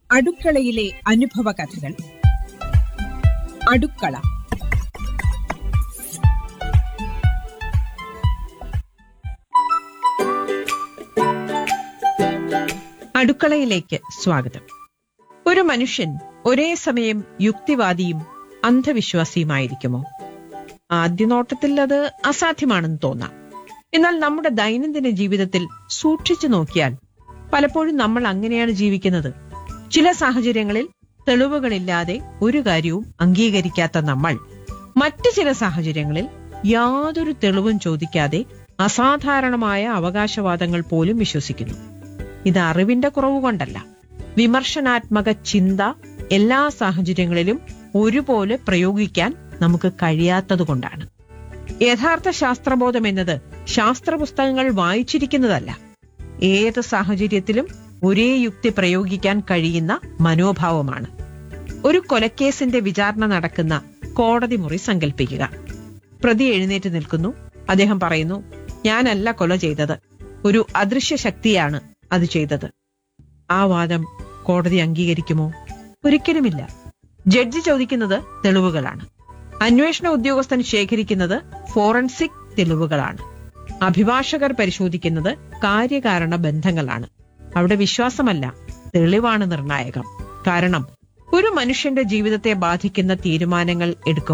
അടുക്കളയിലെ അനുഭവ കഥകൾ അടുക്കള അടുക്കളയിലേക്ക് സ്വാഗതം ഒരു മനുഷ്യൻ ഒരേ സമയം യുക്തിവാദിയും അന്ധവിശ്വാസിയുമായിരിക്കുമോ ആദ്യ നോട്ടത്തിൽ അത് അസാധ്യമാണെന്ന് തോന്നാം എന്നാൽ നമ്മുടെ ദൈനംദിന ജീവിതത്തിൽ സൂക്ഷിച്ചു നോക്കിയാൽ പലപ്പോഴും നമ്മൾ അങ്ങനെയാണ് ജീവിക്കുന്നത് ചില സാഹചര്യങ്ങളിൽ തെളിവുകളില്ലാതെ ഒരു കാര്യവും അംഗീകരിക്കാത്ത നമ്മൾ മറ്റു ചില സാഹചര്യങ്ങളിൽ യാതൊരു തെളിവും ചോദിക്കാതെ അസാധാരണമായ അവകാശവാദങ്ങൾ പോലും വിശ്വസിക്കുന്നു ഇത് അറിവിന്റെ കുറവ് കൊണ്ടല്ല വിമർശനാത്മക ചിന്ത എല്ലാ സാഹചര്യങ്ങളിലും ഒരുപോലെ പ്രയോഗിക്കാൻ നമുക്ക് കഴിയാത്തതുകൊണ്ടാണ് യഥാർത്ഥ ശാസ്ത്രബോധം എന്നത് ശാസ്ത്ര പുസ്തകങ്ങൾ വായിച്ചിരിക്കുന്നതല്ല ഏത് സാഹചര്യത്തിലും ഒരേ യുക്തി പ്രയോഗിക്കാൻ കഴിയുന്ന മനോഭാവമാണ് ഒരു കൊലക്കേസിന്റെ വിചാരണ നടക്കുന്ന കോടതി മുറി സങ്കല്പിക്കുക പ്രതി എഴുന്നേറ്റ് നിൽക്കുന്നു അദ്ദേഹം പറയുന്നു ഞാനല്ല കൊല ചെയ്തത് ഒരു അദൃശ്യ ശക്തിയാണ് അത് ചെയ്തത് ആ വാദം കോടതി അംഗീകരിക്കുമോ ഒരിക്കലുമില്ല ജഡ്ജി ചോദിക്കുന്നത് തെളിവുകളാണ് അന്വേഷണ ഉദ്യോഗസ്ഥൻ ശേഖരിക്കുന്നത് ഫോറൻസിക് തെളിവുകളാണ് അഭിഭാഷകർ പരിശോധിക്കുന്നത് കാര്യകാരണ ബന്ധങ്ങളാണ് അവിടെ വിശ്വാസമല്ല തെളിവാണ് നിർണായകം കാരണം ഒരു മനുഷ്യന്റെ ജീവിതത്തെ ബാധിക്കുന്ന തീരുമാനങ്ങൾ എടുക്കും